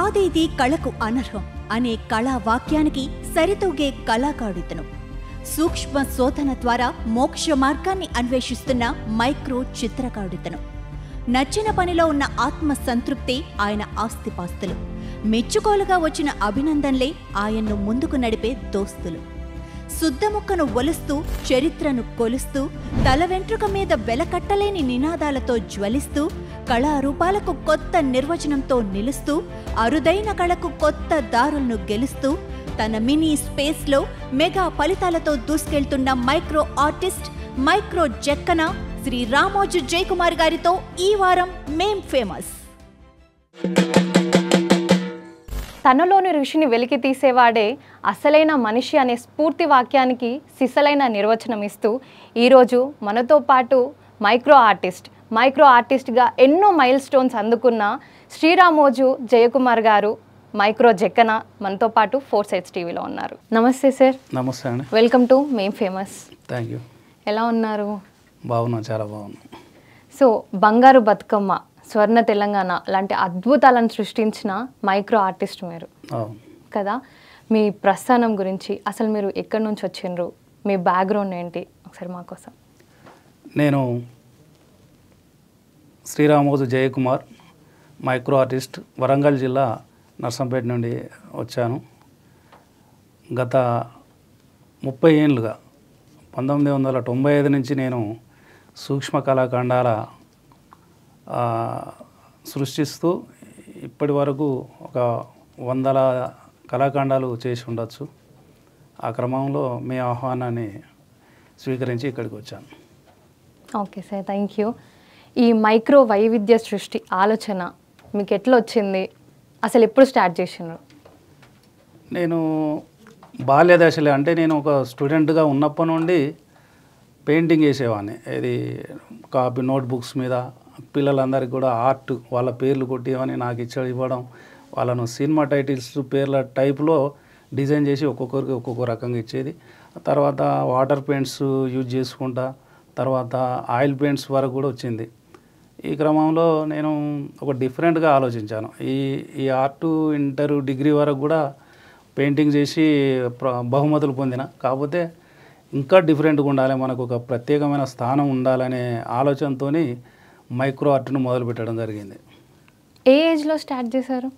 కాదేది కళకు అనర్హం అనే కళా వాక్యానికి సరితూగే కళాకారుడితను సూక్ష్మ శోధన ద్వారా మోక్ష మార్గాన్ని అన్వేషిస్తున్న మైక్రో చిత్రకారుడితను నచ్చిన పనిలో ఉన్న ఆత్మ సంతృప్తి ఆయన ఆస్తిపాస్తులు మెచ్చుకోలుగా వచ్చిన అభినందనలే ఆయన్ను ముందుకు నడిపే దోస్తులు శుద్ధముక్కను ఒలుస్తూ చరిత్రను కొలుస్తూ తల వెంట్రుక మీద వెలకట్టలేని నినాదాలతో జ్వలిస్తూ కళారూపాలకు కొత్త నిర్వచనంతో నిలుస్తూ అరుదైన కళకు కొత్త దారులను గెలుస్తూ తన మినీ స్పేస్లో మెగా ఫలితాలతో దూసుకెళ్తున్న micro artist micro Jakkana Shri Ramoju Jayakumar గారితో ఈ వారం మేం ఫేమస్ తనలోని ఋషిని వెలికి తీసేవాడే అసలైన మనిషి అనే స్ఫూర్తి వాక్యానికి సిసలైన నిర్వచనం ఇస్తూ ఈరోజు మనతో పాటు మైక్రో ఆర్టిస్ట్ మైక్రో ఆర్టిస్ట్గా ఎన్నో మైల్ స్టోన్స్ అందుకున్న శ్రీరామోజు జయకుమార్ గారు మైక్రో జక్కన మనతో పాటు ఫోర్ సైడ్స్ టీవీలో ఉన్నారు నమస్తే సార్ నమస్తే అండి వెల్కమ్ టు మేం ఫేమస్ థ్యాంక్ యూ ఎలా ఉన్నారు బాగున్నాం చాలా బాగున్నాం సో బంగారు బతుకమ్మ స్వర్ణ తెలంగాణ లాంటి అద్భుతాలను సృష్టించిన మైక్రో ఆర్టిస్ట్ మీరు అవును కదా మీ ప్రస్థానం గురించి అసలు మీరు ఎక్కడి నుంచి వచ్చిండ్రు మీ బ్యాక్గ్రౌండ్ ఏంటి ఒకసారి మా కోసం నేను శ్రీరామోజు జయకుమార్ మైక్రో ఆర్టిస్ట్ వరంగల్ జిల్లా నర్సంపేట నుండి వచ్చాను గత ముప్పై ఏళ్ళుగా పంతొమ్మిది వందల తొంభై ఐదు నుంచి నేను సూక్ష్మ కళాఖండాల ఆ, సృష్టిస్తూ ఇప్పటి వరకు ఒక వందల కళాఖండాలు చేసి ఉండొచ్చు ఆ క్రమంలో మీ ఆహ్వానాన్ని స్వీకరించి ఇక్కడికి వచ్చాను ఓకే సార్ థ్యాంక్ యూ ఈ మైక్రో వైవిధ్య సృష్టి ఆలోచన మీకు ఎట్లా వచ్చింది అసలు ఎప్పుడు స్టార్ట్ చేసిండ్రు నేను బాల్య దశలే అంటే నేను ఒక స్టూడెంట్గా ఉన్నప్పటి నుండి పెయింటింగ్ చేసేవాడిని ఇది కాపీ నోట్బుక్స్ మీద పిల్లలందరికీ కూడా ఆర్ట్ వాళ్ళ పేర్లు కొట్టేవని నాకు ఇచ్చ ఇవ్వడం వాళ్ళను సినిమా టైటిల్స్ పేర్ల టైప్లో డిజైన్ చేసి ఒక్కొక్కరికి ఒక్కొక్క రకంగా ఇచ్చేది తర్వాత వాటర్ పెయింట్స్ యూజ్ చేసుకుంటా తర్వాత ఆయిల్ పెయింట్స్ వరకు కూడా వచ్చింది ఈ క్రమంలో నేను ఒక డిఫరెంట్గా ఆలోచించాను ఈ ఈ ఆర్ట్ ఇంటర్ డిగ్రీ వరకు కూడా పెయింటింగ్ చేసి ప్ర- బహుమతులు పొందిన కాకపోతే ఇంకా డిఫరెంట్గా ఉండాలి మనకు ఒక ప్రత్యేకమైన స్థానం ఉండాలనే ఆలోచనతో మైక్రో ఆర్ట్ను మొదలుపెట్టడం జరిగింది ఏ ఏజ్లో స్టార్ట్ చేశారు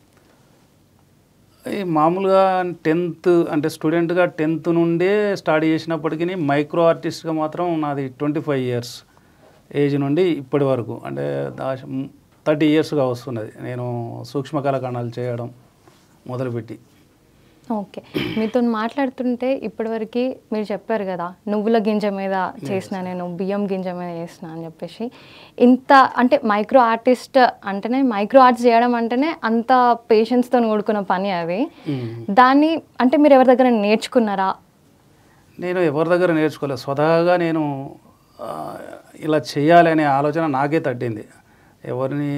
ఈ మామూలుగా టెన్త్ అంటే స్టూడెంట్గా టెన్త్ నుండే స్టార్ట్ చేసినప్పటికీ మైక్రో ఆర్టిస్ట్గా మాత్రం నాది ట్వంటీ ఫైవ్ ఇయర్స్ ఏజ్ నుండి ఇప్పటి వరకు అంటే థర్టీ ఇయర్స్గా వస్తున్నది నేను సూక్ష్మ కళాఖండాలు చేయడం మొదలుపెట్టి ఓకే మీతో మాట్లాడుతుంటే ఇప్పటివరకు మీరు చెప్పారు కదా నువ్వుల గింజ మీద చేసిన నేను బియ్యం గింజ మీద చేసిన అని చెప్పేసి ఇంత అంటే మైక్రో ఆర్టిస్ట్ అంటేనే మైక్రో ఆర్ట్స్ చేయడం అంటేనే అంత పేషెన్స్తో కూడుకున్న పని అది దాన్ని అంటే మీరు ఎవరి దగ్గర నేర్చుకున్నారా నేను ఎవరి దగ్గర నేర్చుకోలేదు స్వతహాగా నేను ఆ, ఇలా చేయాలి అనే ఆలోచన నాకే తట్టింది ఎవరిని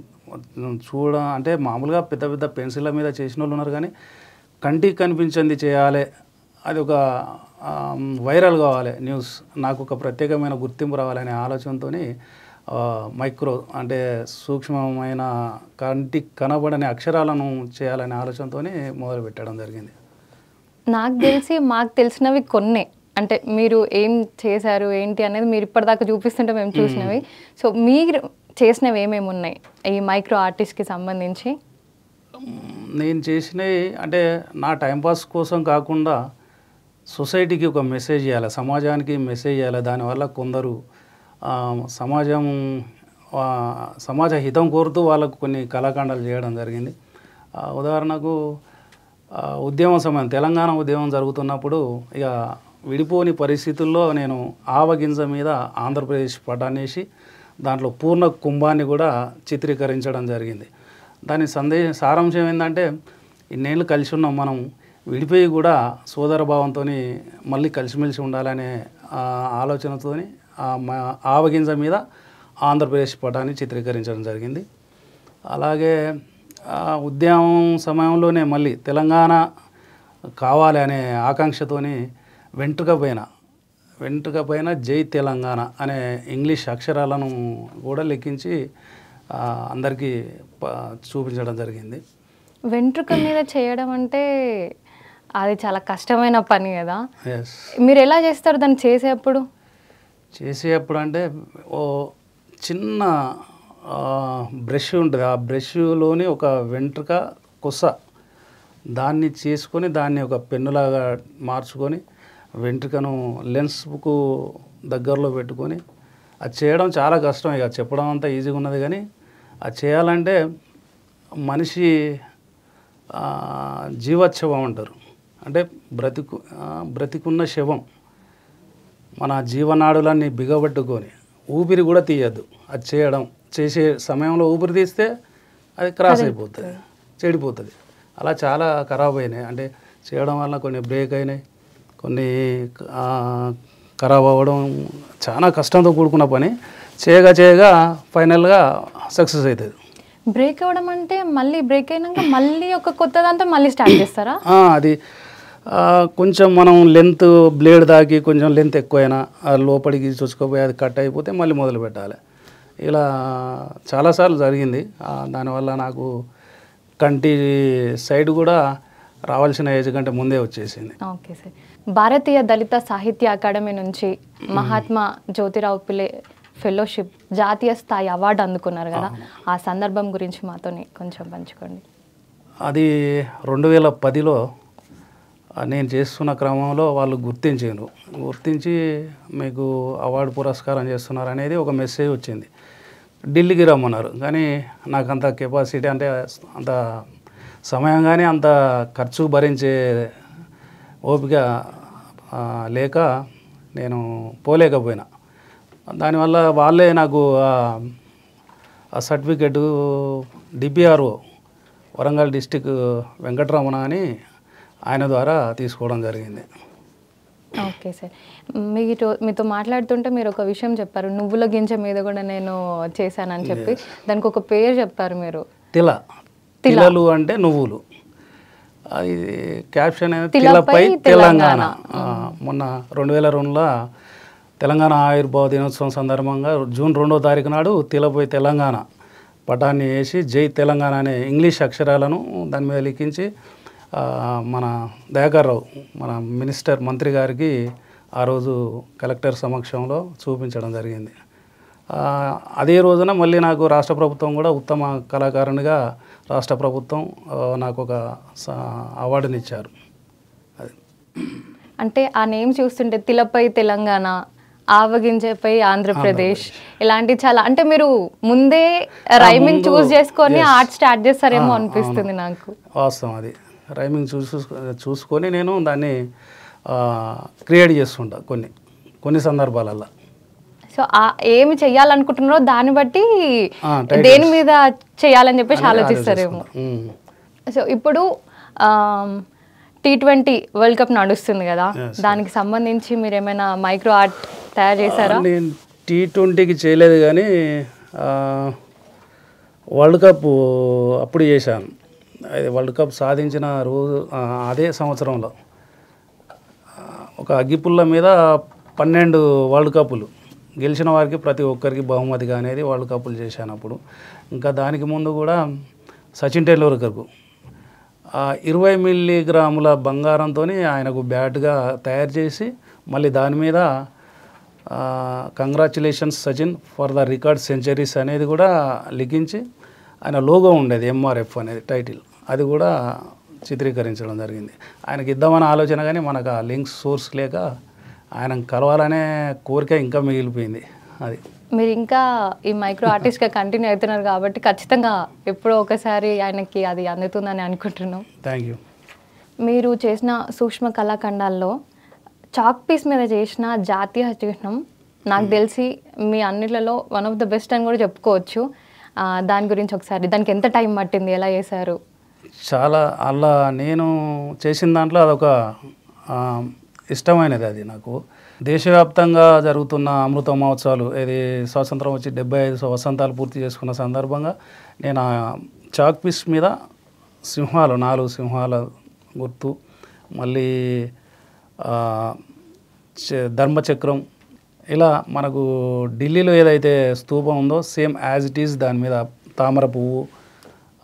చూడ అంటే మామూలుగా పెద్ద పెద్ద పెన్సిళ్ళ మీద చేసిన వాళ్ళు ఉన్నారు కానీ కంటికి కనిపించింది చేయాలి అది ఒక ఆ, వైరల్ కావాలి న్యూస్ నాకు ఒక ప్రత్యేకమైన గుర్తింపు రావాలనే ఆలోచనతో మైక్రో అంటే సూక్ష్మమైన కంటికి కనబడని అక్షరాలను చేయాలనే ఆలోచనతో మొదలు పెట్టడం జరిగింది నాకు తెలిసి మాకు తెలిసినవి కొన్నే అంటే మీరు ఏం చేశారు ఏంటి అనేది మీరు ఇప్పటిదాకా చూపిస్తుంటే మేము చూసినవి సో మీరు చేసినవి ఏమేమి ఉన్నాయి ఈ మైక్రో ఆర్టిస్ట్కి సంబంధించి నేను చేసినవి అంటే నా టైంపాస్ కోసం కాకుండా సొసైటీకి ఒక మెసేజ్ చేయాలి సమాజానికి మెసేజ్ చేయాలి దానివల్ల కొందరు ఆ, సమాజం ఆ, సమాజ హితం కోరుతూ వాళ్ళకు కొన్ని కళాఖండాలు చేయడం జరిగింది ఆ, ఉదాహరణకు ఆ, ఉద్యమ సమయం తెలంగాణ ఉద్యమం జరుగుతున్నప్పుడు ఇక విడిపోని పరిస్థితుల్లో నేను ఆవగింజ మీద ఆంధ్రప్రదేశ్ పటాన్ని వేసి దాంట్లో పూర్ణ కుంభాన్ని కూడా చిత్రీకరించడం జరిగింది దాని సందేశ సారాంశం ఏంటంటే ఇన్నేళ్ళు కలిసి ఉన్నాం మనం విడిపోయి కూడా సోదర భావంతో మళ్ళీ కలిసిమెలిసి ఉండాలనే ఆ, ఆలోచనతో ఆవగింజ మీద ఆంధ్రప్రదేశ్ పటాన్ని చిత్రీకరించడం జరిగింది అలాగే ఆ ఉద్యమం సమయంలోనే మళ్ళీ తెలంగాణ కావాలి అనే ఆకాంక్షతోని వెంట్రుక పైన వెంట్రుక పైన జై తెలంగాణ అనే ఇంగ్లీష్ అక్షరాలను కూడా లెక్కించి ఆ, అందరికీ ప- చూపించడం జరిగింది వెంట్రుక మీద చేయడం అంటే అది చాలా కష్టమైన పని కదా ఎస్ మీరు ఎలా చేస్తారు దాన్ని చేసేటప్పుడు చేసేటప్పుడు అంటే ఓ చిన్న బ్రష్ ఉంటుంది ఆ బ్రష్లోని ఒక వెంట్రుక కొస దాన్ని చేసుకొని దాన్ని ఒక పెన్నులాగా మార్చుకొని వెంట్రుకను లెన్స్కు దగ్గరలో పెట్టుకొని అది చేయడం చాలా కష్టం ఇక చెప్పడం అంతా ఈజీగా ఉన్నది కానీ అది చేయాలంటే మనిషి ఆ, జీవోత్సవం అంటారు అంటే బ్రతికు ఆ, బ్రతికున్న శవం మన జీవనాడులన్నీ బిగబట్టుకొని ఊపిరి కూడా తీయద్దు అది చేయడం చేసే సమయంలో ఊపిరి తీస్తే అది క్రాస్ అయిపోతుంది చెడిపోతుంది అలా చాలా ఖరాబ్ అయినాయి అంటే చేయడం వల్ల కొన్ని బ్రేక్ అయినాయి కొన్ని ఆ, ఖరాబ్ అవ్వడం చాలా కష్టంతో కూడుకున్న పని చేయగా చేయగా ఫైనల్గా సక్సెస్ అవుతుంది బ్రేక్ అవ్వడం అంటే మళ్ళీ బ్రేక్ అయినాక మళ్ళీ ఒక కొత్త దాంతో మళ్ళీ స్టార్ట్ చేస్తారా ఆ, అది ఆ, కొంచెం మనం లెంత్ బ్లేడ్ దాకి కొంచెం లెంత్ ఎక్కువైనా ఆ లోపలికి చూసుకోపోయి అది కట్ అయిపోతే మళ్ళీ మొదలు పెట్టాలి ఇలా చాలాసార్లు జరిగింది ఆ, దానివల్ల నాకు కంటి సైడ్ కూడా రావాల్సిన ఏజ్ కంటే ముందే వచ్చేసింది ఓకే సార్ భారతీయ దళిత సాహిత్య అకాడమీ నుంచి మహాత్మా జ్యోతిరావు పిలే ఫెలోషిప్ జాతీయ స్థాయి అవార్డు అందుకున్నారు కదా ఆ సందర్భం గురించి మాతోని కొంచెం పంచుకోండి అది రెండు వేల పదిలో ఆ, నేను చేస్తున్న క్రమంలో వాళ్ళు గుర్తించారు గుర్తించి మీకు అవార్డు పురస్కారం చేస్తున్నారు అనేది ఒక మెసేజ్ వచ్చింది ఢిల్లీకి రమ్మన్నారు కానీ నాకు అంత కెపాసిటీ అంటే అంత సమయం కానీ అంత ఖర్చు భరించే ఓపిక ఆ, లేక నేను పోలేకపోయినా దానివల్ల వాళ్ళే నాకు ఆ- ఆ certificate DPRO Warangal district Venkataramana అని ఆయన ద్వారా తీసుకోవడం జరిగింది ఓకే సార్ మీరు మీతో మాట్లాడుతుంటే మీరు ఒక విషయం చెప్పారు నువ్వుల గింజ మీద కూడా నేను చేశానని చెప్పి దానికి ఒక పేరు చెప్పారు మీరు తిల తిలలు అంటే నువ్వులు అది క్యాప్షన్ అనేది తిలపై తెలంగాణ ఆ, మొన్న రెండు వేల రెండులో తెలంగాణ ఆవిర్భావ దినోత్సవం సందర్భంగా జూన్ రెండో తారీఖు నాడు తిలపై తెలంగాణ పటాన్ని వేసి జై తెలంగాణ అనే ఇంగ్లీష్ అక్షరాలను దాని మీద లిఖించి ఆ, మన దయాకర్ రావు మన మినిస్టర్ మంత్రి గారికి ఆ రోజు కలెక్టర్ సమక్షంలో చూపించడం జరిగింది ఆ, అదే రోజున మళ్ళీ నాకు రాష్ట్ర ప్రభుత్వం కూడా ఉత్తమ కళాకారునిగా రాష్ట్ర ప్రభుత్వం ఆ, నాకు ఒక స- అవార్డుని ఇచ్చారు అది అంటే ఆ నేమ్ చూస్తుంటే తిలపై తెలంగాణ ఆవగింజపై ఆంధ్రప్రదేశ్ ఇలాంటి చాలా అంటే మీరు ముందే రైమింగ్ చూస్ చేసుకొని ఆర్ట్ స్టార్ట్ చేస్తారేమో అనిపిస్తుంది నాకు వాస్తవం అది రైమింగ్ చూసు చూసుకొని నేను దాన్ని క్రియేట్ చేస్తుంటా కొన్ని కొన్ని సందర్భాలల్లో సో ఆ ఏమి చెయ్యాలనుకుంటున్నారో దాన్ని బట్టి ఆ, titles. దేని మీద చేయాలని చెప్పేసి ఆలోచిస్తారేమో ఉమ్. సో ఇప్పుడు టీ ట్వంటీ వరల్డ్ కప్ నడుస్తుంది కదా Yes, దానికి సంబంధించి మీరు ఏమైనా మైక్రో ఆర్ట్ తయారు చేశారా నేను టీ ట్వంటీకి చేయలేదు కానీ ఆ, వరల్డ్ కప్ అప్పుడు చేశాను అది వరల్డ్ కప్ సాధించిన రోజు ఆ, అదే సంవత్సరంలో ఆ, ఒక అగ్గిపుల్ల మీద పన్నెండు వరల్డ్ కప్పులు గెలిచిన వారికి ప్రతి ఒక్కరికి బహుమతిగా అనేది వరల్డ్ కప్పులు చేశాను అప్పుడు ఇంకా దానికి ముందు కూడా సచిన్ టెండూల్కర్కు ఆ, ఇరవై మిల్లీగ్రాముల బంగారంతో ఆయనకు బ్యాట్గా తయారు చేసి మళ్ళీ దాని మీద congratulations Sachin for the record centuries అనేది కూడా లిఖించి ఆయన లోగో ఉండేది ఎంఆర్ఎఫ్ అనేది టైటిల్ అది కూడా చిత్రీకరించడం జరిగింది ఆయనకి ఇద్దామన్న ఆలోచన కానీ మనకు ఆ లింక్స్ సోర్స్ లేక ఆయన కలవాలనే కోరిక ఇంకా మిగిలిపోయింది అది మీరు ఇంకా ఈ మైక్రో ఆర్టిస్ట్గా కంటిన్యూ అవుతున్నారు కాబట్టి ఖచ్చితంగా ఎప్పుడో ఒకసారి ఆయనకి అది అందుతుందని అనుకుంటున్నాం థ్యాంక్ యూ మీరు చేసిన సూక్ష్మ కళాఖండాల్లో చాక్ పీస్ మీద చేసిన జాతీయ చిహ్నం నాకు తెలిసి మీ అన్నిట్లలో వన్ ఆఫ్ ద బెస్ట్ అని కూడా చెప్పుకోవచ్చు ఆ, దాని గురించి ఒకసారి దానికి ఎంత టైం పట్టింది ఎలా చేశారు చాలా అలా నేను చేసిన దాంట్లో అదొక ఆ, ఇష్టమైనది అది నాకు దేశవ్యాప్తంగా జరుగుతున్న అమృత మహోత్సవాలు ఇది స్వాతంత్రం వచ్చి డెబ్బై ఐదు వసంతాలు పూర్తి చేసుకున్న సందర్భంగా నేను ఆ చాక్ పీస్ మీద సింహాలు నాలుగు సింహాల గుర్తు మళ్ళీ ఆ, చ- ధర్మచక్రం ఇలా మనకు ఢిల్లీలో ఏదైతే స్తూపం ఉందో సేమ్ యాజ్ ఇట్ ఈస్ దాని మీద తామర పువ్వు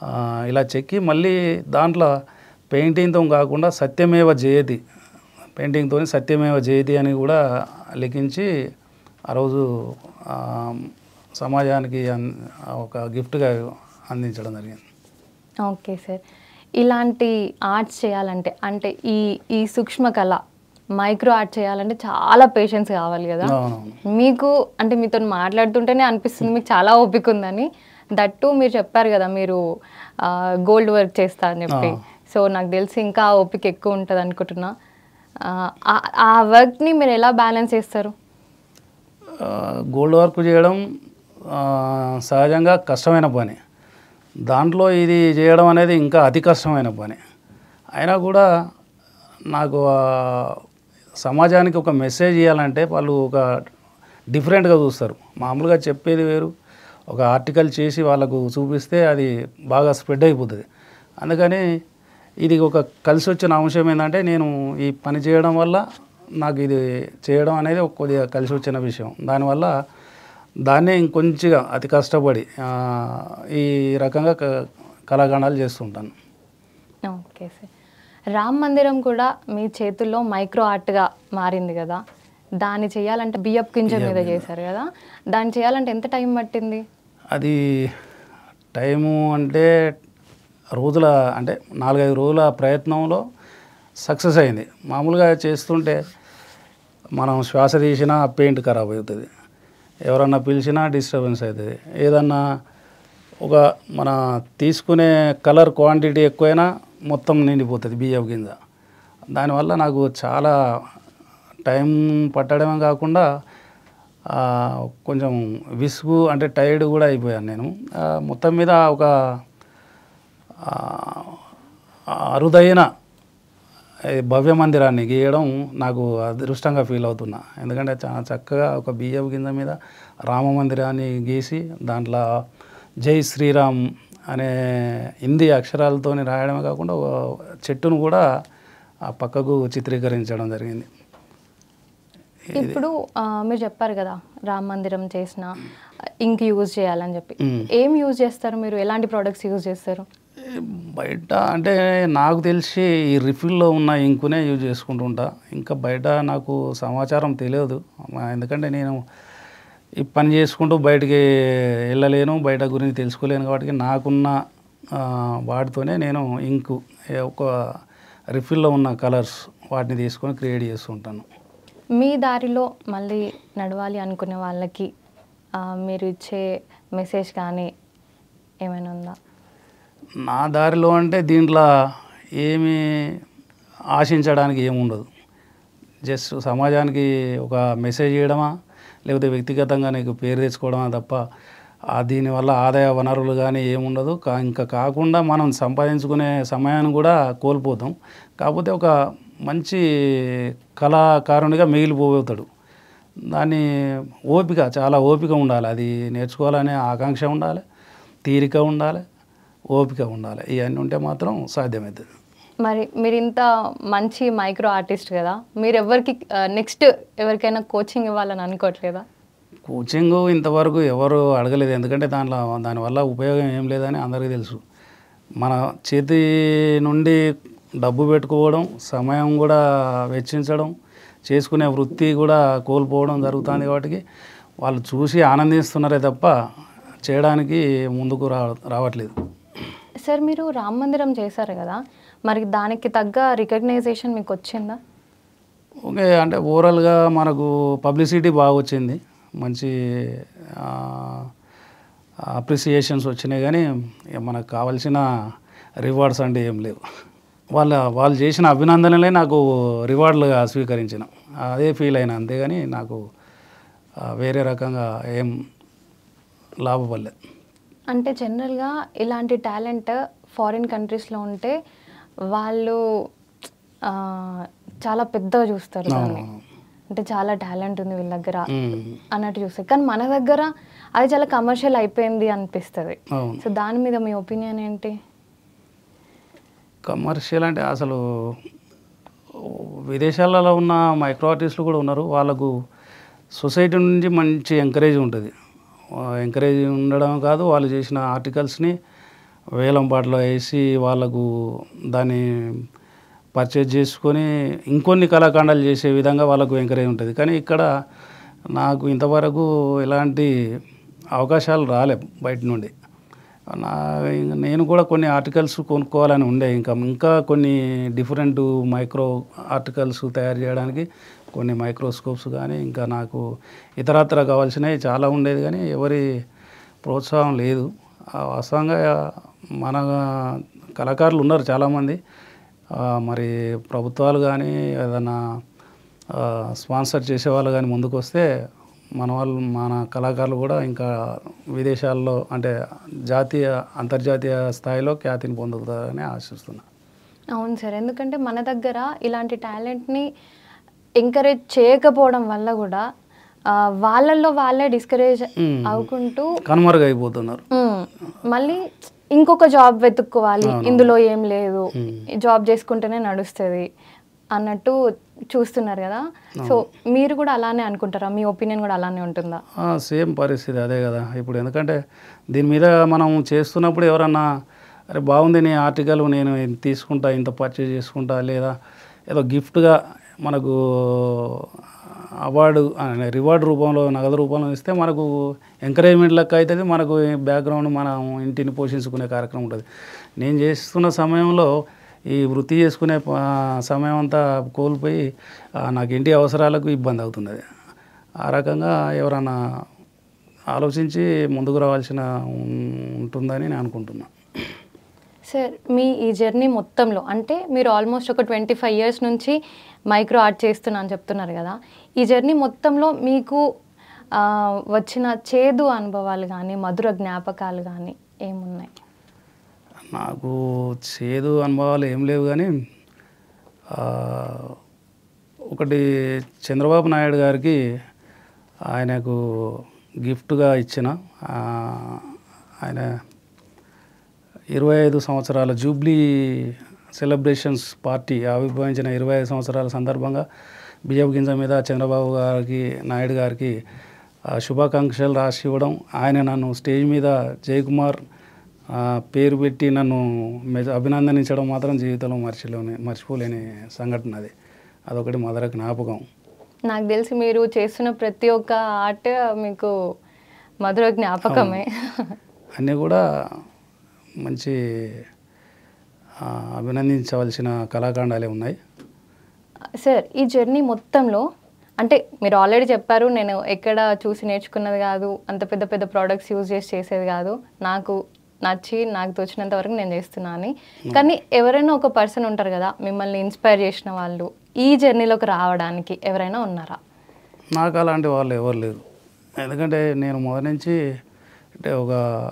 ఆ, ఇలా చెక్కి మళ్ళీ దాంట్లో పెయింటింగ్తో కాకుండా సత్యమేవ జయతి పెయింటింగ్తో సత్యమేవ జయతి అని కూడా లిఖించి ఆ రోజు ఆ, సమాజానికి అన్- ఒక గిఫ్ట్గా అందించడం జరిగింది ఓకే సార్ ఇలాంటి ఆర్ట్స్ చేయాలంటే అంటే ఈ ఈ సూక్ష్మ కళ మైక్రో ఆర్ట్ చేయాలంటే చాలా పేషెన్స్ కావాలి కదా అవునవును మీకు అంటే మీతో మాట్లాడుతుంటేనే అనిపిస్తుంది మీకు చాలా ఓపిక ఉందని దట్టు మీరు చెప్పారు కదా మీరు గోల్డ్ వర్క్ చేస్తా అని చెప్పి ఆ. సో నాకు తెలిసి ఇంకా ఓపిక ఎక్కువ ఉంటుంది అనుకుంటున్నా ఆ, ఆ- ఆ వర్క్ని మీరు ఎలా బ్యాలెన్స్ చేస్తారు ఆ, గోల్డ్ వర్క్ చేయడం ఆ, సహజంగా కష్టమైన పని దాంట్లో ఇది చేయడం అనేది ఇంకా అతి కష్టమైన పని అయినా కూడా నాకు ఆ, సమాజానికి ఒక మెసేజ్ ఇవ్వాలంటే వాళ్ళు ఒక డిఫరెంట్గా చూస్తారు మామూలుగా చెప్పేది వేరు ఒక ఆర్టికల్ చేసి వాళ్ళకు చూపిస్తే అది బాగా స్ప్రెడ్ అయిపోతుంది అందుకని ఇది ఒక కలిసి వచ్చిన అంశం ఏంటంటే నేను ఈ పని చేయడం వల్ల నాకు ఇది చేయడం అనేది ఒక కొద్దిగా కలిసి వచ్చిన విషయం దానివల్ల దాన్నే ఇంకొంచెంగా అతి కష్టపడి ఆ, ఈ రకంగా క- కళాఖండాలు చేస్తుంటాను ఓకే సార్ రామ్ మందిరం కూడా మీ చేతుల్లో మైక్రో ఆర్ట్గా మారింది కదా దాన్ని చేయాలంటే బియ్యపు గింజ మీద చేశారు కదా దాన్ని చేయాలంటే ఎంత టైం పట్టింది అది టైము అంటే రోజుల అంటే నాలుగైదు రోజుల ప్రయత్నంలో సక్సెస్ అయింది మామూలుగా చేస్తుంటే మనం శ్వాస తీసినా పెయింట్ ఖరాబ్ అవుతుంది ఎవరన్నా పిలిచినా డిస్టర్బెన్స్ అవుతుంది ఏదన్నా ఒక మన తీసుకునే కలర్ క్వాంటిటీ ఎక్కువైనా మొత్తం నిండిపోతుంది బియ్యం కింద దానివల్ల నాకు చాలా టైం పట్టడమే కాకుండా ఆ, కొంచెం విసుగు అంటే టైర్డ్ కూడా అయిపోయాను నేను ఆ, మొత్తం మీద ఒక ఆ, అరుదైన ఈ భవ్య మందిరాన్ని గీయడం నాకు అదృష్టంగా ఫీల్ అవుతున్నా ఎందుకంటే చాలా చక్కగా ఒక బియ్యం కింద మీద రామ మందిరాన్ని గీసి దాంట్లో జై శ్రీరామ్ అనే హిందీ అక్షరాలతో రాయడమే కాకుండా ఒక చెట్టును కూడా ఆ పక్కకు చిత్రీకరించడం జరిగింది ఇప్పుడు ఆ, మీరు చెప్పారు కదా రామ్ మందిరం చేసిన ఇంక్ యూజ్ చేయాలని చెప్పి మ్మ్. ఏం యూజ్ చేస్తారు మీరు ఎలాంటి ప్రోడక్ట్స్ యూజ్ చేస్తారు బయట అంటే నాకు తెలిసి ఈ రిఫిల్లో ఉన్న ఇంకునే యూజ్ చేసుకుంటుంటా ఇంకా బయట నాకు సమాచారం తెలియదు మా- ఎందుకంటే నేను ఈ పని చేసుకుంటూ బయటికి వెళ్ళలేను బయట గురించి తెలుసుకోలేను కాబట్టి నాకున్న ఆ, వాటితోనే నేను ఇంకు ఏ ఒక రిఫిల్లో ఉన్న కలర్స్ వాటిని తీసుకొని క్రియేట్ చేస్తుంటాను మీ దారిలో మళ్ళీ నడవాలి అనుకునే వాళ్ళకి ఆ, మీరు ఇచ్చే మెసేజ్ కానీ ఏమైనా ఉందా నా దారిలో అంటే దీంట్లో ఏమీ ఆశించడానికి ఏముండదు జస్ట్ సమాజానికి ఒక మెసేజ్ చేయడమా లేకపోతే వ్యక్తిగతంగా నీకు పేరు తెచ్చుకోవడమా తప్ప ఆ దీనివల్ల ఆదాయ వనరులు కానీ ఏముండదు కా ఇంకా కాకుండా మనం సంపాదించుకునే సమయాన్ని కూడా కోల్పోతాం కాకపోతే ఒక మంచి కళాకారునిగా మిగిలిపోతాడు దాన్ని ఓపిక చాలా ఓపిక ఉండాలి అది నేర్చుకోవాలనే ఆకాంక్ష ఉండాలి తీరిక ఉండాలి ఓపిక ఉండాలి ఇవన్నీ ఉంటే మాత్రం సాధ్యమవుతుంది మరి మీరు ఇంత మంచి మైక్రో ఆర్టిస్ట్ కదా మీరు ఎవరికి నెక్స్ట్ ఎవరికైనా కోచింగ్ ఇవ్వాలని అనుకోవట్లేదా కోచింగ్ ఇంతవరకు ఎవరు అడగలేదు ఎందుకంటే దాంట్లో దానివల్ల ఉపయోగం ఏం లేదని అందరికీ తెలుసు మన చేతి నుండి డబ్బు పెట్టుకోవడం సమయం కూడా వెచ్చించడం చేసుకునే వృత్తి కూడా కోల్పోవడం జరుగుతుంది కాబట్టి వాళ్ళు చూసి ఆనందిస్తున్నారే తప్ప చేయడానికి ముందుకు రా రావట్లేదు సార్ మీరు రామ్ మందిరం చేశారు కదా మరి దానికి తగ్గ రికగ్నైజేషన్ మీకు వచ్చిందా ఓకే అంటే ఓవరాల్గా మనకు పబ్లిసిటీ బాగా వచ్చింది మంచి అప్రిసియేషన్స్ వచ్చినాయి కానీ ఇక మనకు కావాల్సిన రివార్డ్స్ అంటే ఏం లేవు వాళ్ళ వాళ్ళు చేసిన అభినందనలే నాకు రివార్డులుగా స్వీకరించిన అదే ఫీల్ అయినా అంతేగాని నాకు ఆ, వేరే రకంగా ఏం లాభపడలేదు అంటే జనరల్గా ఇలాంటి టాలెంట్ ఫారిన్ కంట్రీస్లో ఉంటే వాళ్ళు ఆ, చాలా పెద్దగా చూస్తారు దాన్ని అవును. అంటే చాలా టాలెంట్ ఉంది వీళ్ళ దగ్గర మ్మ్. అన్నట్టు చూస్తారు కానీ మన దగ్గర అది చాలా కమర్షియల్ అయిపోయింది అనిపిస్తుంది అవును సో దాని మీద మీ ఒపీనియన్ ఏంటి కమర్షియల్ అంటే అసలు విదేశాలలో ఉన్న మైక్రో ఆర్టిస్టులు కూడా ఉన్నారు వాళ్ళకు సొసైటీ నుంచి మంచి ఎంకరేజ్ ఉంటుంది ఎంకరేజ్ ఉండడం కాదు వాళ్ళు చేసిన ఆర్టికల్స్ని వేలం పాటలో వేసి వాళ్ళకు దాన్ని పర్చేజ్ చేసుకొని ఇంకొన్ని కళాఖండాలు చేసే విధంగా వాళ్ళకు ఎంకరేజ్ ఉంటుంది కానీ ఇక్కడ నాకు ఇంతవరకు ఎలాంటి అవకాశాలు రాలే బయట నుండి నా ఇంక నేను కూడా కొన్ని ఆర్టికల్స్ కొనుక్కోవాలని ఉండే ఇంకా ఇంకా కొన్ని డిఫరెంట్ మైక్రో ఆర్టికల్స్ తయారు చేయడానికి కొన్ని మైక్రోస్కోప్స్ కానీ ఇంకా నాకు ఇతరత్ర కావాల్సినవి చాలా ఉండేది కానీ ఎవరి ప్రోత్సాహం లేదు ఆ వాస్తవంగా మన కళాకారులు ఉన్నారు చాలామంది ఆ, మరి ప్రభుత్వాలు కానీ ఏదైనా ఆ, స్పాన్సర్ చేసేవాళ్ళు కానీ ముందుకు వస్తే మన వాళ్ళు మన కళాకారులు కూడా ఇంకా విదేశాల్లో అంటే జాతీయ అంతర్జాతీయ స్థాయిలో ఖ్యాతిని పొందుతారని ఆశిస్తున్నా అవును సార్ ఎందుకంటే మన దగ్గర ఇలాంటి టాలెంట్ని ఎంకరేజ్ చేయకపోవడం వల్ల కూడా ఆ, వాళ్ళల్లో వాళ్ళే డిస్కరేజ్ మ్మ్. అవుకుంటూ కనుమరుగైపోతున్నారు మ్మ్. మళ్ళీ ఇంకొక జాబ్ వెతుక్కోవాలి ఇందులో ఏం లేదు ఈ జాబ్ చేసుకుంటేనే నడుస్తుంది అన్నట్టు చూస్తున్నారు కదా సో మీరు కూడా అలానే అనుకుంటారా మీ ఒపీనియన్ కూడా అలానే ఉంటుందా ఆ, సేమ్ పరిస్థితి అదే కదా ఇప్పుడు ఎందుకంటే దీని మీద మనం చేస్తున్నప్పుడు ఎవరన్నా అరే బాగుంది నీ ఆర్టికల్ నేను ఇది తీసుకుంటా ఇంత పర్చేజ్ చేసుకుంటా లేదా ఏదో గిఫ్ట్గా మనకు అవార్డు అనే రివార్డ్ రూపంలో నగదు రూపంలో ఇస్తే మనకు ఎంకరేజ్మెంట్ లెక్క అవుతుంది మనకు బ్యాక్గ్రౌండ్ మనం ఇంటిని పోషించుకునే కార్యక్రమం ఉంటుంది నేను చేస్తున్న సమయంలో ఈ వృత్తి చేసుకునే ప- సమయం అంతా కోల్పోయి ఆ, నాకు ఇంటి అవసరాలకు ఇబ్బంది అవుతుంది అది ఆ రకంగా ఎవరన్నా ఆలోచించి ముందుకు రావాల్సిన ఉం- ఉంటుందని నేను అనుకుంటున్నా సార్ మీ ఈ జర్నీ మొత్తంలో అంటే మీరు ఆల్మోస్ట్ ఒక ట్వంటీ ఫైవ్ ఇయర్స్ నుంచి మైక్రో ఆర్ట్ చేస్తున్నా అని చెప్తున్నారు కదా ఈ జర్నీ మొత్తంలో మీకు ఆ, వచ్చిన చేదు అనుభవాలు కానీ మధుర జ్ఞాపకాలు కానీ ఏమున్నాయి నాకు చేదు అనుభవాలు ఏం లేవు కానీ ఆ, ఒకటి చంద్రబాబు నాయుడు గారికి ఆయనకు గిఫ్ట్గా ఇచ్చిన ఆ, ఆయన ఇరవై ఐదు సంవత్సరాల జూబ్లీ సెలబ్రేషన్స్ పార్టీ ఆవిర్భవించిన ఇరవై ఐదు సంవత్సరాల సందర్భంగా బియ్యపు గింజ మీద చంద్రబాబు గారికి నాయుడు గారికి ఆ, శుభాకాంక్షలు రాసి ఇవ్వడం ఆయన నన్ను స్టేజ్ మీద జయకుమార్ ఆ, పేరు పెట్టి నన్ను మె- అభినందనించడం మాత్రం జీవితంలో మర్చిలోని మర్చిపోలేని సంఘటన అది అదొకటి మొదల జ్ఞాపకం నాకు తెలిసి మీరు చేస్తున్న ప్రతి ఒక్క ఆర్ట్ మీకు మధుర జ్ఞాపకమే అన్నీ కూడా మంచి ఆ, అభినందించవలసిన కళాఖండాలే ఉన్నాయి సార్ ఈ జర్నీ మొత్తంలో అంటే మీరు ఆల్రెడీ చెప్పారు నేను ఎక్కడ చూసి నేర్చుకున్నది కాదు అంత పెద్ద పెద్ద ప్రోడక్ట్స్ యూజ్ చేసి చేసేది కాదు నాకు నచ్చి నాకు తోచినంత వరకు నేను చేస్తున్నా అని కానీ ఎవరైనా ఒక పర్సన్ ఉంటారు కదా మిమ్మల్ని ఇన్స్పైర్ చేసిన వాళ్ళు ఈ జర్నీలోకి రావడానికి ఎవరైనా ఉన్నారా నాకు అలాంటి వాళ్ళు ఎవరు లేరు ఎందుకంటే నేను మొదటి నుంచి అంటే ఒక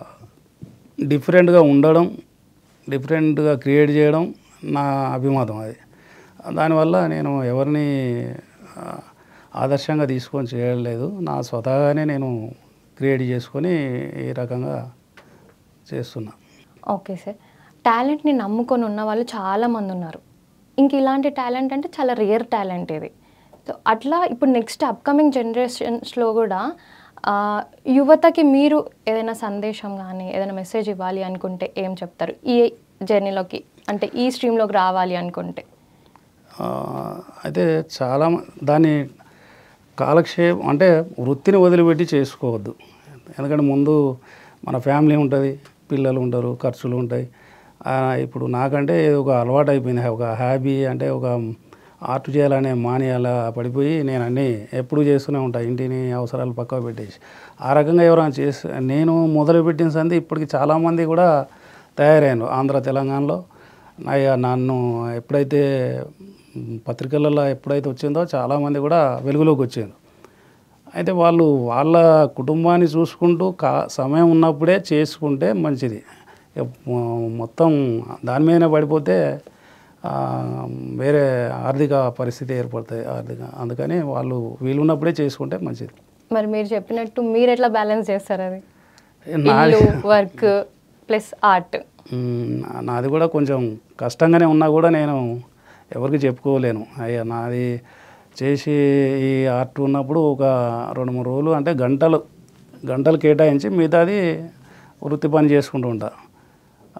డిఫరెంట్గా ఉండడం డిఫరెంట్గా క్రియేట్ చేయడం నా అభిమతం అది దానివల్ల నేను ఎవరిని ఆ, ఆదర్శంగా తీసుకొని చేయలేదు నా స్వతహాగానే నేను క్రియేట్ చేసుకొని ఈ రకంగా చేస్తున్నా ఓకే సార్ టాలెంట్ని నమ్ముకొని ఉన్న వాళ్ళు చాలామంది ఉన్నారు ఇంక ఇలాంటి టాలెంట్ అంటే చాలా రేర్ టాలెంట్ ఇది సో అట్లా ఇప్పుడు నెక్స్ట్ అప్కమింగ్ జనరేషన్స్లో కూడా ఆ, యువతకి మీరు ఏదైనా సందేశం కానీ ఏదైనా మెసేజ్ ఇవ్వాలి అనుకుంటే ఏం చెప్తారు ఈ జర్నీలోకి అంటే ఈ స్ట్రీమ్లోకి రావాలి అనుకుంటే ఆ, అయితే చాలా మ- దాన్ని కాలక్షేపం అంటే వృత్తిని వదిలిపెట్టి చేసుకోవద్దు ఎందుకంటే ముందు మన ఫ్యామిలీ ఉంటుంది పిల్లలు ఉంటారు ఖర్చులు ఉంటాయి ఆ, ఇప్పుడు నాకంటే ఇది ఒక అలవాటు అయిపోయింది ఒక హ్యాబీ అంటే ఒక ఆర్ట్ చేయాలనే మాని అలా పడిపోయి నేను అన్నీ ఎప్పుడు చేస్తూనే ఉంటాను ఇంటిని అవసరాలు పక్కకు పెట్టేసి ఆ రకంగా ఎవరైనా చేసి నేను మొదలుపెట్టిన సంది ఇప్పటికి చాలామంది కూడా తయారయ్యాను ఆంధ్ర తెలంగాణలో అయ్యా నన్ను ఎప్పుడైతే మ్, పత్రికలలో ఎప్పుడైతే వచ్చిందో చాలామంది కూడా వెలుగులోకి వచ్చింది అయితే వాళ్ళు వాళ్ళ కుటుంబాన్ని చూసుకుంటూ కా సమయం ఉన్నప్పుడే చేసుకుంటే మంచిది ఇక మొ- మొత్తం దాని మీదనే పడిపోతే ఆ, వేరే ఆర్థిక పరిస్థితి ఏర్పడుతుంది ఆర్థిక అందుకని వాళ్ళు వీలున్నప్పుడే చేసుకుంటే మంచిది మరి మీరు చెప్పినట్టు మీరు ఎట్లా బ్యాలెన్స్ చేస్తారు అది నాది ఇల్లు వర్క్ ప్లస్ ఆర్ట్ మ్, నాది కూడా కొంచెం కష్టంగానే ఉన్నా కూడా నేను ఎవరికి చెప్పుకోలేను అయ్యా నాది చేసి ఈ ఆర్ట్ ఉన్నప్పుడు ఒక రెండు మూడు రోజులు అంటే గంటలు గంటలు కేటాయించి మిగతాది వృత్తి పని చేసుకుంటూ ఉంటా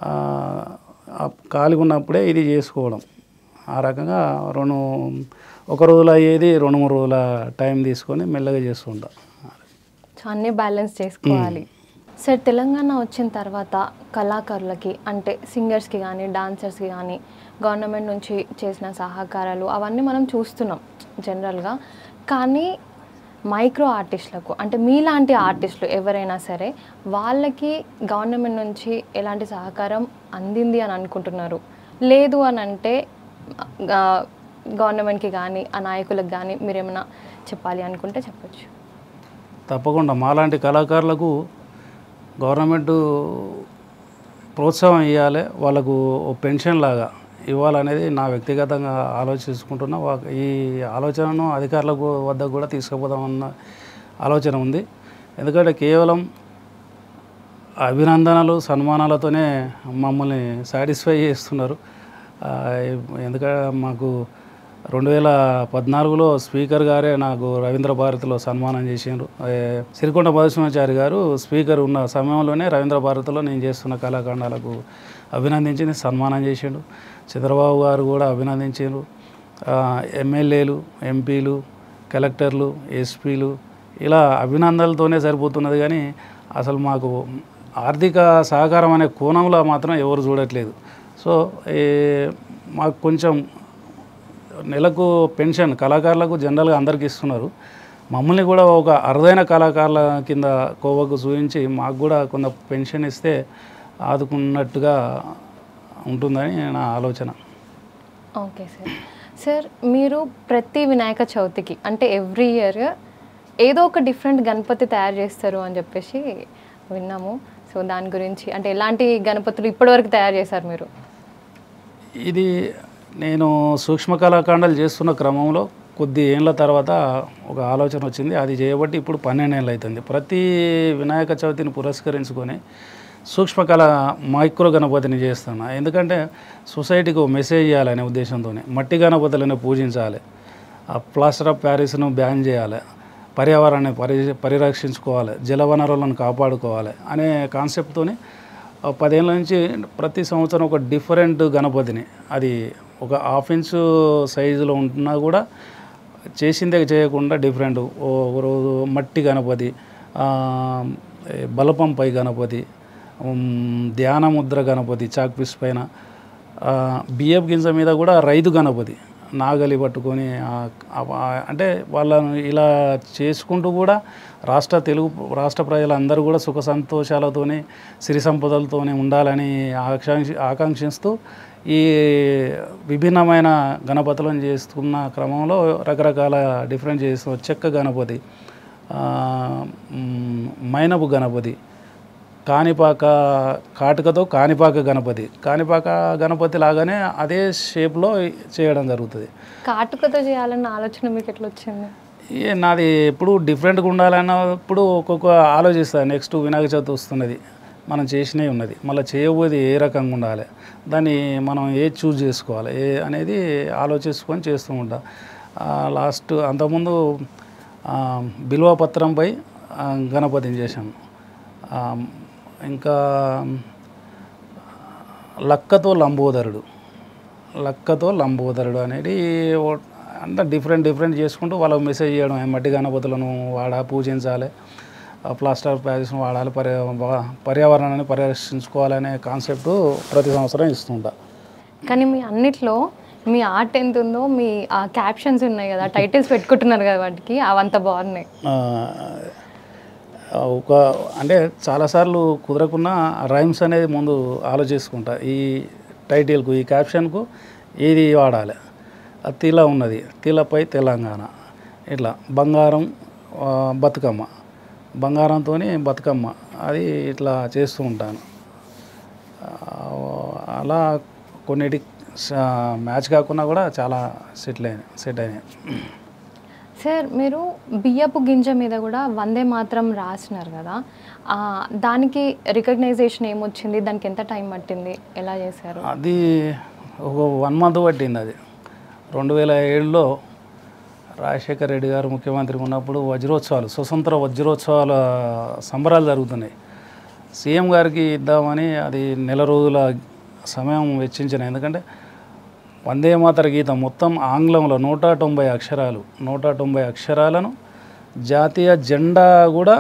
ఆ, ఆ ఖాళీగా ఉన్నప్పుడే ఇది చేసుకోవడం ఆ రకంగా రెండు ఒక రోజులో అయ్యేది రెండు మూడు రోజుల టైం తీసుకొని మెల్లగా చేస్తుంటా సో అన్నీ బ్యాలెన్స్ చేసుకోవాలి సార్ తెలంగాణ వచ్చిన తర్వాత కళాకారులకి అంటే సింగర్స్కి కానీ డాన్సర్స్కి కానీ గవర్నమెంట్ నుంచి చేసిన సహకారాలు అవన్నీ మనం చూస్తున్నాం జనరల్గా కానీ మైక్రో ఆర్టిస్టులకు అంటే మీలాంటి ఆర్టిస్టులు ఎవరైనా సరే వాళ్ళకి గవర్నమెంట్ నుంచి ఎలాంటి సహకారం అందింది అని అనుకుంటున్నారు లేదు అని అంటే గా- గవర్నమెంట్కి కానీ ఆ నాయకులకు కానీ మీరు ఏమైనా చెప్పాలి అనుకుంటే చెప్పొచ్చు తప్పకుండా మాలాంటి కళాకారులకు గవర్నమెంట్ ప్రోత్సాహం ఇవ్వాలి వాళ్ళకు ఓ పెన్షన్ లాగా ఇవ్వాలనేది నా వ్యక్తిగతంగా ఆలోచించుకుంటున్నా వా- ఈ ఆలోచనను అధికారులకు వద్ద కూడా తీసుకుపోదామన్న ఆలోచన ఉంది ఎందుకంటే కేవలం అభినందనలు సన్మానాలతోనే మమ్మల్ని సాటిస్ఫై చేస్తున్నారు ఆ, ఎందుకంటే మాకు రెండు వేల పద్నాలుగులో స్పీకర్ గారే నాకు రవీంద్ర భారతిలో సన్మానం చేసిండ్రు ఏ, సిరికొండ మధుసింహాచారి గారు స్పీకర్ ఉన్న సమయంలోనే రవీంద్ర భారతిలో నేను చేస్తున్న కళాఖండాలకు అభినందించింది సన్మానం చేసిండు చంద్రబాబు గారు కూడా అభినందించారు ఎమ్మెల్యేలు ఎంపీలు కలెక్టర్లు ఎస్పీలు ఇలా అభినందనలతోనే సరిపోతున్నది కానీ అసలు మాకు ఆర్థిక సహకారం అనే కోణంలో మాత్రం ఎవరు చూడట్లేదు సో ఏ, మాకు కొంచెం నెలకు పెన్షన్ కళాకారులకు జనరల్గా అందరికీ ఇస్తున్నారు మమ్మల్ని కూడా ఒక అరుదైన కళాకారుల కింద కోవకు చూపించి మాకు కూడా కొంత పెన్షన్ ఇస్తే ఆదుకున్నట్టుగా ఉంటుందని నా ఆలోచన ఓకే సార్ సార్ మీరు ప్రతి వినాయక చవితికి అంటే ఎవ్రీ ఇయర్ ఏదో ఒక డిఫరెంట్ గణపతి తయారు చేస్తారు అని చెప్పేసి విన్నాము సో దాని గురించి అంటే ఎలాంటి గణపతులు ఇప్పటివరకు తయారు చేశారు మీరు ఇది నేను సూక్ష్మ కళాఖండాలు చేస్తున్న క్రమంలో కొద్ది ఏళ్ళ తర్వాత ఒక ఆలోచన వచ్చింది అది చేయబట్టి ఇప్పుడు పన్నెండేళ్ళు అవుతుంది ప్రతి వినాయక చవితిని పురస్కరించుకొని సూక్ష్మ కళ మైక్రో గణపతిని చేస్తున్నా ఎందుకంటే సొసైటీకి ఒక మెసేజ్ చేయాలనే ఉద్దేశంతోనే మట్టి గణపతులను పూజించాలి ఆ ప్లాస్టర్ ఆఫ్ ప్యారిస్ను బ్యాన్ చేయాలి పర్యావరణాన్ని పరి పరిరక్షించుకోవాలి జల వనరులను కాపాడుకోవాలి అనే కాన్సెప్ట్తోని ఆ పదేళ్ళ నుంచి ప్రతి సంవత్సరం ఒక డిఫరెంట్ గణపతిని అది ఒక హాఫ్ ఇంచు సైజులో ఉంటున్నా కూడా చేసిందే చేయకుండా డిఫరెంట్ ఓ ఒక రోజు మట్టి గణపతి ఆ, ఏ బలపంపై గణపతి ఉమ్, ధ్యానముద్ర గణపతి చాక్ పీస్ పైన ఆ, బియ్యపు గింజ మీద కూడా రైతు గణపతి నాగలి పట్టుకొని ఆ- ఆ- అంటే వాళ్ళను ఇలా చేసుకుంటూ కూడా రాష్ట్ర తెలుగు రాష్ట్ర ప్రజలందరూ కూడా సుఖ సంతోషాలతోనే సిరి సంపదలతోనే ఉండాలని ఆకాంక్ష ఆకాంక్షిస్తూ ఈ విభిన్నమైన గణపతులను చేస్తున్న క్రమంలో రకరకాల డిఫరెంట్ చేస్తూ చెక్క గణపతి ఆ, మ్, మైనపు గణపతి కాణిపాక కాటుకతో కాణిపాక గణపతి కాణిపాక గణపతి లాగానే అదే షేప్లో చేయడం జరుగుతుంది కాటుకతో చేయాలన్న ఆలోచన మీకు ఎట్లా వచ్చింది ఏ నాది ఎప్పుడు డిఫరెంట్గా ఉండాలన్నప్పుడు ఒక్కొక్క ఆలోచిస్తాను నెక్స్ట్ వినాయక చవితి వస్తున్నది మనం చేసినవి ఉన్నది మళ్ళీ చేయబోయేది ఏ రకంగా ఉండాలి దాన్ని మనం ఏ చూజ్ చేసుకోవాలి ఏ అనేది ఆలోచించుకొని చేస్తూ ఉంటా లాస్ట్ అంతకుముందు ఆ, బిల్వపత్రంపై ఆ, గణపతిని చేశాను ఆ, ఇంకా లక్కతో లంబోదరుడు లక్కతో లంబోదరుడు అనేది ఓ- అంతా డిఫరెంట్ డిఫరెంట్ చేసుకుంటూ వాళ్ళకి మెసేజ్ చేయడం ఏ మట్టి గణపతులను వాడా పూజించాలి ఆ ప్లాస్టర్ ప్యారిస్ను వాడాలి పర్యా వా- పర్యావరణాన్ని పరిరక్షించుకోవాలనే కాన్సెప్ట్ ప్రతి సంవత్సరం ఇస్తుంటా కానీ మీ అన్నిట్లో మీ ఆర్ట్ ఎంత ఉందో మీ ఆ క్యాప్షన్స్ ఉన్నాయి కదా టైటిల్స్ పెట్టుకుంటున్నారు కదా వాటికి అవంతా బాగున్నాయి ఆ, ఒక అంటే చాలాసార్లు కుదరకున్నా రైమ్స్ అనేది ముందు ఆలోచించుకుంటా ఈ టైటిల్కు ఈ క్యాప్షన్కు ఏది వాడాలి ఆ తిల ఉన్నది తిలపై తెలంగాణ ఇట్లా బంగారం ఆ, బతుకమ్మ బంగారంతో బతుకమ్మ అది ఇట్లా చేస్తూ ఉంటాను ఆ, అలా కొన్నిటి మ్యాచ్ కాకుండా కూడా చాలా సెటిల్ అయినాయి సెట్ అయినాయి సార్ మీరు బియ్యపు గింజ మీద కూడా వందే మాత్రం రాసినారు కదా ఆ, దానికి రికగ్నైజేషన్ ఏమొచ్చింది దానికి ఎంత టైం పట్టింది ఎలా చేశారు అది ఒక వన్ మంత్ పట్టింది అది రెండు వేల ఏడులో రాజశేఖర్ రెడ్డి గారు ముఖ్యమంత్రి ఉన్నప్పుడు వజ్రోత్సవాలు స్వతంత్ర వజ్రోత్సవాల సంబరాలు జరుగుతున్నాయి సీఎం గారికి ఇద్దామని అది నెల రోజుల సమయం వెచ్చించిన ఎందుకంటే వందే మాతర గీతం మొత్తం ఆంగ్లంలో నూట తొంభై అక్షరాలు నూట తొంభై అక్షరాలను జాతీయ జెండా కూడా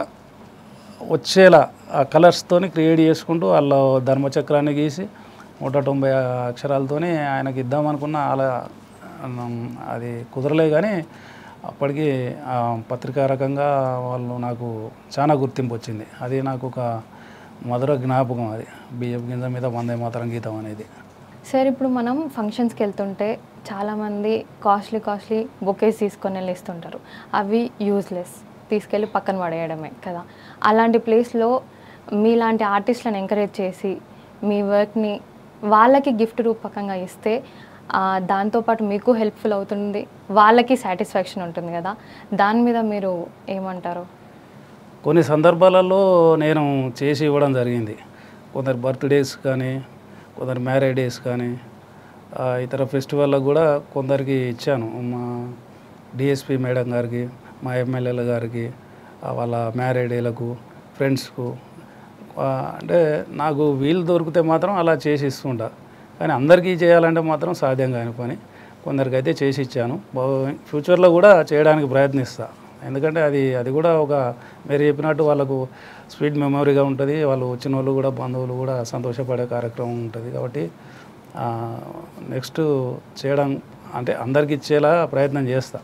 వచ్చేలా ఆ కలర్స్తోని క్రియేట్ చేసుకుంటూ వాళ్ళ ధర్మచక్రాన్ని గీసి నూట తొంభై అక్షరాలతోని ఆయనకి ఇద్దామనుకున్న అలా ఉమ్, అది కుదరలే కానీ అప్పటికి ఆ పత్రికా రకంగా వాళ్ళు నాకు చాలా గుర్తింపు వచ్చింది అది నాకు ఒక మధుర జ్ఞాపకం అది బియ్యం గింజ మీద వందే మాతరం గీతం అనేది సార్ ఇప్పుడు మనం ఫంక్షన్స్కి వెళ్తుంటే చాలామంది కాస్ట్లీ కాస్ట్లీ బొకేస్ తీసుకొని వెళ్ళి ఇస్తుంటారు అవి యూజ్లెస్ తీసుకెళ్ళి పక్కన పడేయడమే కదా అలాంటి ప్లేస్లో మీలాంటి ఆర్టిస్ట్లను ఎంకరేజ్ చేసి మీ వర్క్ని వాళ్ళకి గిఫ్ట్ రూపకంగా ఇస్తే ఆ, దాంతోపాటు మీకు హెల్ప్ఫుల్ అవుతుంది వాళ్ళకి సాటిస్ఫాక్షన్ ఉంటుంది కదా దాని మీద మీరు ఏమంటారు కొన్ని సందర్భాలలో నేను చేసి ఇవ్వడం జరిగింది కొందరు బర్త్డేస్ కానీ కొందరు మ్యారేజ్ డేస్ కానీ ఆ, ఇతర ఫెస్టివల్లకు కూడా కొందరికి ఇచ్చాను మా డిఎస్పి మేడం గారికి మా ఎమ్మెల్యేల గారికి ఆ, వాళ్ళ మ్యారేజ్ డేలకు ఫ్రెండ్స్కు ఆ, అంటే నాకు వీలు దొరికితే మాత్రం అలా చేసి ఇస్తుంటా కానీ అందరికీ చేయాలంటే మాత్రం సాధ్యం కాని పని కొందరికి అయితే చేసి ఇచ్చాను బా- ఫ్యూచర్లో కూడా చేయడానికి ప్రయత్నిస్తా ఎందుకంటే అది అది కూడా ఒక మీరు చెప్పినట్టు వాళ్ళకు స్వీట్ మెమొరీగా ఉంటుంది వాళ్ళు వచ్చిన వాళ్ళు కూడా బంధువులు కూడా సంతోషపడే కార్యక్రమం ఉంటుంది కాబట్టి నెక్స్ట్ చేయడం అంటే అందరికి ఇచ్చేలా ప్రయత్నం చేస్తా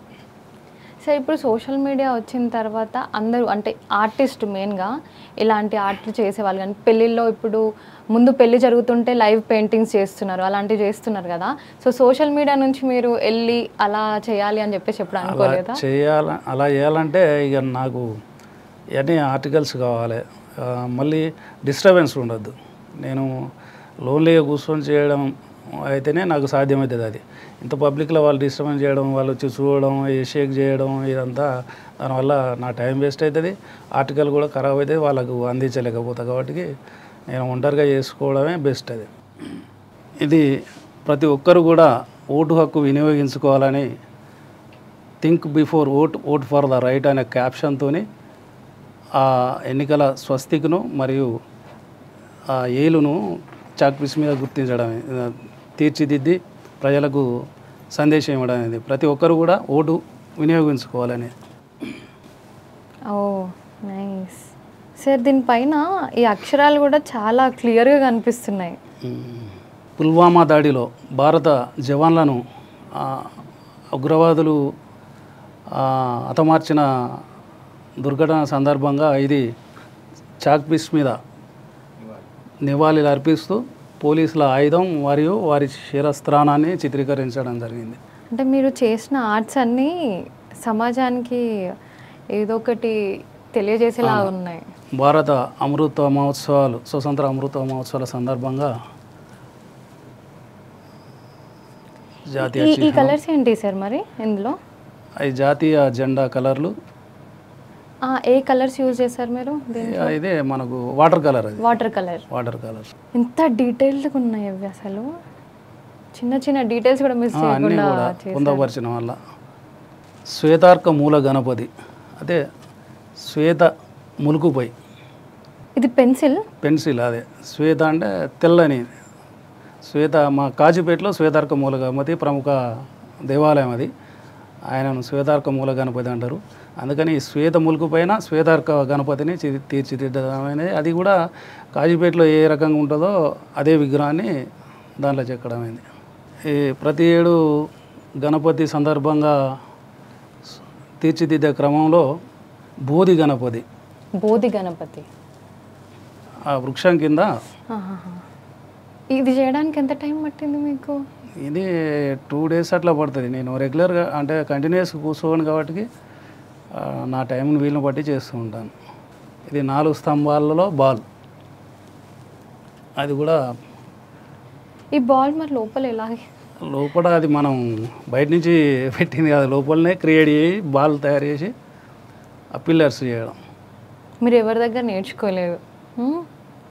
సో ఇప్పుడు సోషల్ మీడియా వచ్చిన తర్వాత అందరూ అంటే ఆర్టిస్ట్ మెయిన్గా ఇలాంటి ఆర్ట్లు చేసేవాళ్ళు కానీ పెళ్ళిళ్ళలో ఇప్పుడు ముందు పెళ్లి జరుగుతుంటే లైవ్ పెయింటింగ్స్ చేస్తున్నారు అలాంటివి చేస్తున్నారు కదా సో సోషల్ మీడియా నుంచి మీరు వెళ్ళి అలా చేయాలి అని చెప్పేసి ఎప్పుడు అలా అనుకోలేదా చేయాల అలా చేయాలంటే ఇక నాకు ఇవన్నీ ఆర్టికల్స్ కావాలి ఆ, మళ్ళీ డిస్టర్బెన్స్ ఉండొద్దు నేను లోన్లీగా కూర్చొని చేయడం అయితేనే నాకు సాధ్యమవుతుంది అది ఇంత పబ్లిక్లో వాళ్ళు డిస్టర్బెన్స్ చేయడం వాళ్ళు వచ్చి చూడడం ఈ షేక్ చేయడం ఇదంతా దానివల్ల నా టైం వేస్ట్ అవుతుంది ఆర్టికల్ కూడా ఖరాబ్ అవుతుంది వాళ్ళకు అందించలేకపోతా కాబట్టి నేను ఒంటరిగా చేసుకోవడమే బెస్ట్ అది ఇది ప్రతి ఒక్కరు కూడా ఓటు హక్కు వినియోగించుకోవాలని think before vote vote for the right అనే క్యాప్షన్తోని ఆ ఎన్నికల స్వస్తికును మరియు ఆ ఏలును చాక్పీస్ మీద గుర్తించడం ఆ, తీర్చిదిద్ది ప్రజలకు సందేశం ఇవ్వడం అనేది ప్రతి ఒక్కరు కూడా ఓటు వినియోగించుకోవాలని ఓ నైస్ సార్ దీనిపైన ఈ అక్షరాలు కూడా చాలా క్లియర్గా కనిపిస్తున్నాయి మ్మ్. పుల్వామా దాడిలో భారత జవాన్లను ఆ, ఉగ్రవాదులు ఆ, హతమార్చిన దుర్ఘటన సందర్భంగా ఇది చాక్పీస్ మీద నివాళులు అర్పిస్తూ పోలీసుల ఆయుధం మరియు వారి శిరస్త్రాణాన్ని చిత్రీకరించడం జరిగింది అంటే మీరు చేసిన ఆర్ట్స్ అన్నీ సమాజానికి ఏదో ఒకటి తెలియజేసేలా ఉన్నాయి భారత అమృత మహోత్సవాలు స్వతంత్ర అమృత మహోత్సవాల సందర్భంగా జాతీయ ఈ ఈ చిహ్నం కలర్స్ ఏంటి సార్ మరి ఇందులో అవి జాతీయ జెండా కలర్లు ఆ, ఏ కలర్స్ యూజ్ చేశారు మీరు దీని ఇదే మనకు వాటర్ కలర్ అది వాటర్ కలర్ వాటర్ కలర్ ఎంత డీటెయిల్డ్గా ఉన్నాయి అవి అసలు చిన్న చిన్న డీటెయిల్స్ కూడా మిస్ అన్నీ చేయకుండా కూడా చేశారు. పొందపరిచిన వల్ల శ్వేతార్క మూల గణపతి అదే శ్వేత ములుకుపై ఇది పెన్సిల్ పెన్సిల్ అదే శ్వేత అంటే తెల్లని శ్వేత మా కాజీపేటలో శ్వేతార్క మూల గణపతి ప్రముఖ దేవాలయం అది ఆయనను శ్వేతార్క మూల గణపతి అంటారు అందుకని ఈ శ్వేత ములుకు పైన శ్వేతార్క గణపతిని చి- తీర్చిదిద్దడం అనేది అది కూడా కాజీపేటలో ఏ రకంగా ఉంటుందో అదే విగ్రహాన్ని దాంట్లో చెక్కడమైంది ఈ ప్రతి ఏడు గణపతి సందర్భంగా తీర్చిదిద్దే క్రమంలో బోధి గణపతి బోధి గణపతి ఆ వృక్షం కింద ఆహాహా. ఇది చేయడానికి ఎంత టైం పట్టింది మీకు ఇది టూ డేస్ అట్లా పడుతుంది నేను రెగ్యులర్గా అంటే కంటిన్యూస్ కూర్చోను కాబట్టి ఆ, నా టైంని వీలుని బట్టి చేస్తూ ఉంటాను ఇది నాలుగు స్తంభాలలో బాల్ అది కూడా ఈ బాల్ మరి లోపల ఎలా లోపల అది మనం బయట నుంచి పెట్టింది కాదు లోపలనే క్రియేట్ చేసి బాల్ తయారు చేసి ఆ పిల్లర్స్ చేయడం మీరు ఎవరి దగ్గర నేర్చుకోలేదు హ్మ్?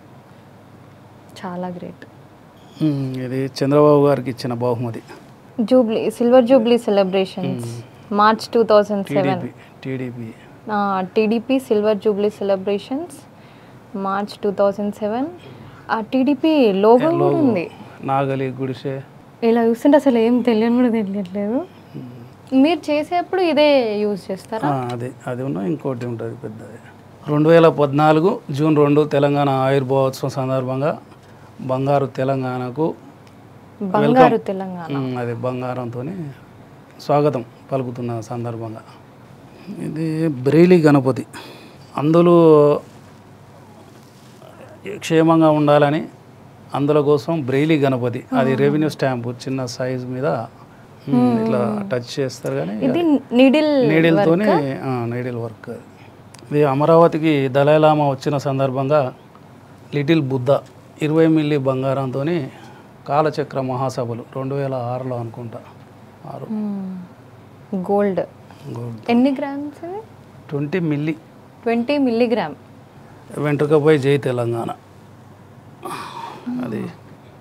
చాలా గ్రేట్ ఉమ్, ఇది చంద్రబాబు గారికి ఇచ్చిన బహుమతి jubilee silver jubilee celebrations March two thousand seven TDP TDP TDP silver jubilee celebrations March two thousand seven ఆ టీడీపీ లోగో కూడా ఉంది నాగలి గుడిసె ఇలా చూస్తుంటే అసలు ఏం తెలియని కూడా తెలియట్లేదు మీరు చేసేప్పుడు ఇదే యూజ్ చేస్తారా ఆ, అది అది ఉన్న ఇంకోటి ఉంటుంది పెద్దది రెండు వేల పద్నాలుగు జూన్ రెండు తెలంగాణ ఆయుర్భావోత్సవం సందర్భంగా బంగారు తెలంగాణకు బంగారు తెలంగాణ ఉమ్, అది బంగారంతో స్వాగతం పలుకుతున్న సందర్భంగా ఇది బ్రెయిలీ గణపతి అందులో క్షేమంగా ఉండాలని అందులో కోసం బ్రెయిలీ గణపతి అది రెవెన్యూ స్టాంపు చిన్న సైజ్ మీద ఉమ్, ఇట్లా టచ్ చేస్తారు కానీ ఇది నిడిల్ నీడిల్తోనే నీడిల్ వర్క్ ఇది అమరావతికి దళైలామా వచ్చిన సందర్భంగా లిటిల్ బుద్ధ ఇరవై మిల్లీ బంగారంతో కాలచక్ర మహాసభలు రెండు వేల ఆరులో అనుకుంటా ఆరు గోల్డ్ గోల్డ్ ఎన్ని గ్రామ్స్ ఇది ట్వంటీ మిల్లీ ట్వంటీ మిల్లీగ్రామ్ వెంట్రుకపై జై తెలంగాణ అది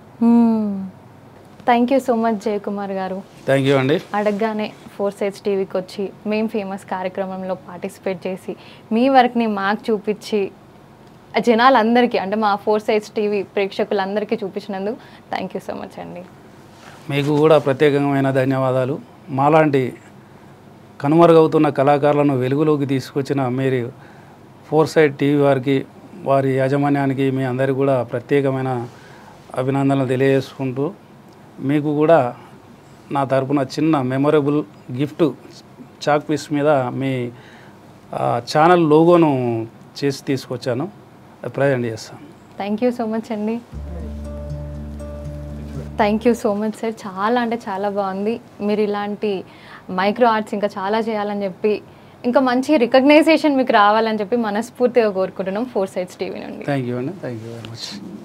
thank you so much Jayakumar గారు థ్యాంక్ యూ అండి అడగగానే ఫోర్ సైడ్స్ టీవీకి వచ్చి మేం ఫేమస్ కార్యక్రమంలో పార్టిసిపేట్ చేసి మీ వర్క్ని మాకు చూపించి ఆ జనాలందరికీ అంటే మా ఫోర్ సైడ్స్ టీవీ ప్రేక్షకులందరికీ చూపించినందుకు థ్యాంక్ యూ సో మచ్ అండి మీకు కూడా ప్రత్యేకమైన ధన్యవాదాలు మాలాంటి కనుమరుగవుతున్న కళాకారులను వెలుగులోకి తీసుకొచ్చిన మీరు ఫోర్ సైడ్ టీవీ వారికి వారి యాజమాన్యానికి మీ అందరికీ కూడా ప్రత్యేకమైన అభినందనలు తెలియజేసుకుంటూ మీకు కూడా నా తరపున చిన్న మెమొరబుల్ గిఫ్ట్ చాక్ పీస్ మీద మీ ఆ, ఛానల్ లోగోను చేసి తీసుకొచ్చాను అది ప్రజెంట్ చేస్తాను థ్యాంక్ యూ సో మచ్ అండి thank you so much sir చాలా అంటే చాలా బాగుంది మీరు ఇలాంటి మైక్రో ఆర్ట్స్ ఇంకా చాలా చేయాలని చెప్పి ఇంకా మంచి రికగ్నైజేషన్ మీకు రావాలని చెప్పి మనస్ఫూర్తిగా కోరుకుంటున్నాం ఫోర్ సైడ్స్ టీవీ నుండి థ్యాంక్ యూ అండి థ్యాంక్ యూ వెరీ మచ్